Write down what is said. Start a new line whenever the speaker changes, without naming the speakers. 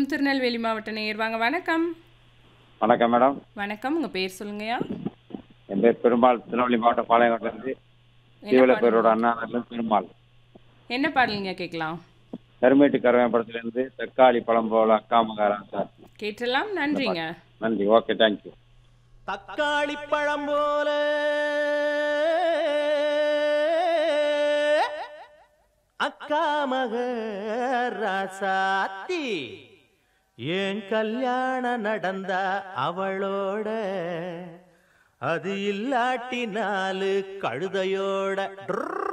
மீண்டும் திருநெல்வேலி மாவட்ட நேயர் வாங்க வணக்கம்
வணக்கம் மேடம்
வணக்கம் உங்க பேர் சொல்லுங்கய்யா
என் பேர் பெருமாள் திருநெல்வேலி மாவட்டம் பாளையங்கோட்டிலிருந்து
என்ன
தீவலப்பேரோட அண்ணா நகர்லேருந்து பெருமாள்
என்ன பாடலுங்க கேட்கலாம்
கருமேட்டு கருவேப்படத்துலேருந்து தக்காளி பழம் போல அக்கா மகாரான் சார்
கேட்டலாம் நன்றிங்க
நன்றி ஓகே தேங்க்யூ
தக்காளி பழம் போல அக்கா மக ராசாத்தி ஏன் கல்யாணம் நடந்தா அவளோட அது இல்லாட்டி நாலு கழுதையோட ட்ரர்